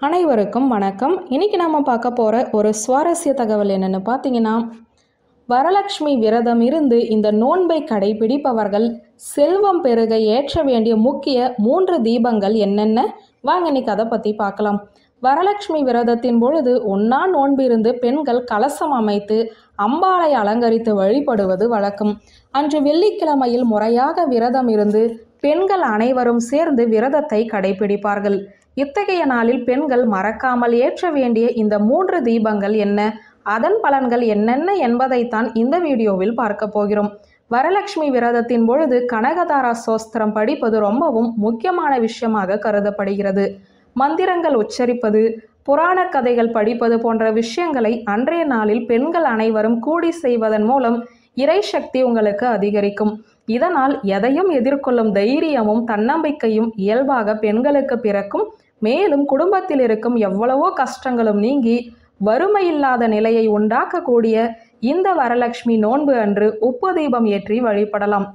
அனைவருக்கும் வணக்கம் இன்னைக்கு நாம பார்க்க போற ஒரு சுவாரஸ்ய தகவல் என்னன்னு பார்த்தீங்கன்னா வரலட்சுமி விரதம் இருந்து இந்த நோன்பை கடைபிடிப்பவர்கள் செல்வம் பெருக ஏற்ற வேண்டிய முக்கிய மூன்று தீபங்கள் என்னென்ன வாங்க இன்னைக்கு அதை பத்தி பார்க்கலாம் வரலட்சுமி விரதத்தின் பொழுது ஒன்னா நோன்பு இருந்து பெண்கள் கலசம் அமைத்து அம்பாளை அலங்கரித்து வழிபடுவது வழக்கம் அன்று வெள்ளிக்கிழமையில் முறையாக விரதம் இருந்து பெண்கள் அனைவரும் சேர்ந்து விரதத்தை கடைபிடிப்பார்கள் இத்தகைய நாளில் பெண்கள் மறக்காமல் ஏற்ற வேண்டிய இந்த மூன்று தீபங்கள் என்ன அதன் பலன்கள் என்னென்ன என்பதைத்தான் இந்த வீடியோவில் பார்க்க போகிறோம் வரலட்சுமி விரதத்தின் பொழுது கனகதாரா சோஸ்திரம் படிப்பது ரொம்பவும் முக்கியமான விஷயமாக கருதப்படுகிறது மந்திரங்கள் உச்சரிப்பது புராண கதைகள் படிப்பது போன்ற விஷயங்களை அன்றைய நாளில் பெண்கள் அனைவரும் கூடி செய்வதன் மூலம் இறை சக்தி உங்களுக்கு அதிகரிக்கும் இதனால் எதையும் எதிர்கொள்ளும் தைரியமும் தன்னம்பிக்கையும் இயல்பாக பெண்களுக்கு பிறக்கும் மேலும் குடும்பத்தில் இருக்கும் எவ்வளவோ கஷ்டங்களும் நீங்கி வறுமை இல்லாத நிலையை உண்டாக்கக்கூடிய இந்த வரலட்சுமி நோன்பு அன்று உப்பு தீபம் ஏற்றி வழிபடலாம்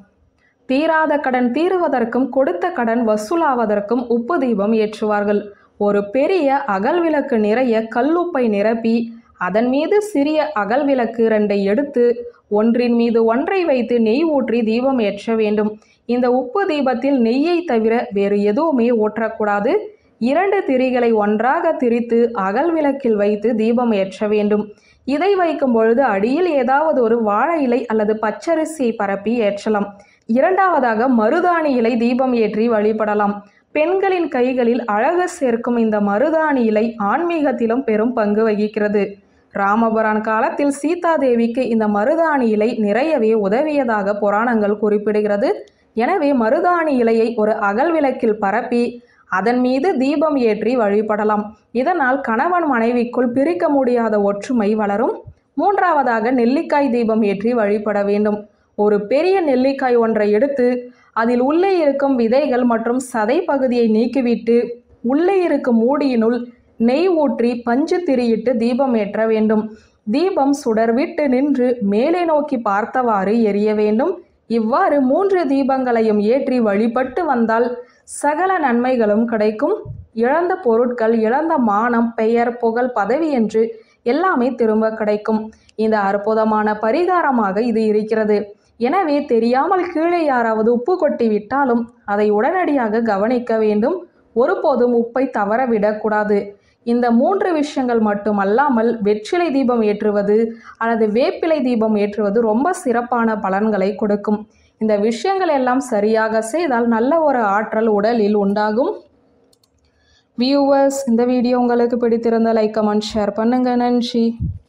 தீராத கடன் தீருவதற்கும் கொடுத்த கடன் வசூலாவதற்கும் உப்பு தீபம் ஏற்றுவார்கள் ஒரு பெரிய அகல் விளக்கு நிறைய கல்லுப்பை நிரப்பி அதன் மீது சிறிய அகல் விளக்கு ரெண்டை எடுத்து ஒன்றின் மீது ஒன்றை வைத்து நெய் ஊற்றி தீபம் ஏற்ற வேண்டும் இந்த உப்பு தீபத்தில் நெய்யை தவிர வேறு எதுவுமே ஊற்றக்கூடாது இரண்டு திரிகளை ஒன்றாக திரித்து அகல் விளக்கில் வைத்து தீபம் ஏற்ற வேண்டும் இதை வைக்கும் பொழுது அடியில் ஏதாவது ஒரு வாழை இலை அல்லது பச்சரிசியை பரப்பி ஏற்றலாம் இரண்டாவதாக மருதாணி இலை தீபம் ஏற்றி வழிபடலாம் பெண்களின் கைகளில் அழகு சேர்க்கும் இந்த மருதாணி இலை ஆன்மீகத்திலும் பெரும் பங்கு வகிக்கிறது ராமபுரான் காலத்தில் சீதாதேவிக்கு இந்த மருதாணி இலை நிறையவே உதவியதாக புராணங்கள் குறிப்பிடுகிறது எனவே மருதாணி இலையை ஒரு அகல் விளக்கில் பரப்பி அதன் மீது தீபம் ஏற்றி வழிபடலாம் இதனால் கணவன் மனைவிக்குள் பிரிக்க முடியாத ஒற்றுமை வளரும் மூன்றாவதாக நெல்லிக்காய் தீபம் ஏற்றி வழிபட வேண்டும் ஒரு பெரிய நெல்லிக்காய் ஒன்றை எடுத்து அதில் உள்ளே இருக்கும் விதைகள் மற்றும் சதை பகுதியை நீக்கிவிட்டு உள்ளே இருக்கும் மூடியினுள் நெய் ஊற்றி பஞ்சு திரியிட்டு தீபம் ஏற்ற வேண்டும் தீபம் சுடர்விட்டு நின்று மேலே நோக்கி பார்த்தவாறு எரிய வேண்டும் இவ்வாறு மூன்று தீபங்களையும் ஏற்றி வழிபட்டு வந்தால் சகல நன்மைகளும் கிடைக்கும் இழந்த பொருட்கள் இழந்த மானம் பெயர் புகழ் பதவி என்று எல்லாமே திரும்ப கிடைக்கும் இந்த அற்புதமான பரிகாரமாக இது இருக்கிறது எனவே தெரியாமல் கீழே யாராவது உப்பு கொட்டி விட்டாலும் அதை உடனடியாக கவனிக்க வேண்டும் ஒருபோதும் உப்பை தவற விடக்கூடாது இந்த மூன்று விஷயங்கள் மட்டுமல்லாமல் வெற்றிலை தீபம் ஏற்றுவது அல்லது வேப்பிலை தீபம் ஏற்றுவது ரொம்ப சிறப்பான பலன்களை கொடுக்கும் இந்த விஷயங்கள் எல்லாம் சரியாக செய்தால் நல்ல ஒரு ஆற்றல் உடலில் உண்டாகும் வியூவர்ஸ் இந்த வீடியோ உங்களுக்கு பிடித்திருந்தால் லைக் கமெண்ட் ஷேர் பண்ணுங்க நன்றி